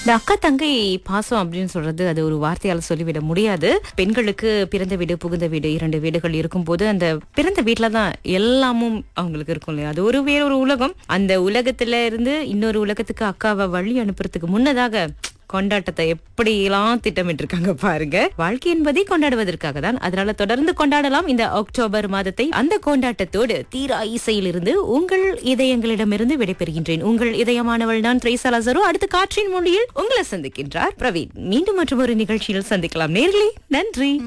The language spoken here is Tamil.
இந்த அக்கா தங்கை பாசம் அப்படின்னு சொல்றது அது ஒரு வார்த்தையால சொல்லிவிட முடியாது பெண்களுக்கு பிறந்த வீடு புகுந்த வீடு இரண்டு வீடுகள் இருக்கும்போது அந்த பிறந்த வீட்டுல தான் எல்லாமும் அவங்களுக்கு இருக்கும் இல்லையா அது ஒரு வேறொரு உலகம் அந்த உலகத்துல இருந்து இன்னொரு உலகத்துக்கு அக்காவை வழி அனுப்புறதுக்கு முன்னதாக கொண்டாட்டத்தை எப்படியெல்லாம் திட்டமிட்டிருக்காங்க பாருங்க வாழ்க்கை என்பதை கொண்டாடுவதற்காக தான் அதனால தொடர்ந்து கொண்டாடலாம் இந்த அக்டோபர் மாதத்தை அந்த கொண்டாட்டத்தோடு தீரா இசையிலிருந்து உங்கள் இதயங்களிடமிருந்து விடைபெறுகின்றேன் உங்கள் இதயமானவள் நான் திரைசலாசரோ அடுத்த காற்றின் மொழியில் உங்களை சந்திக்கின்றார் பிரவீன் மீண்டும் மற்றும் ஒரு நிகழ்ச்சியில் சந்திக்கலாம் நேர்களே நன்றி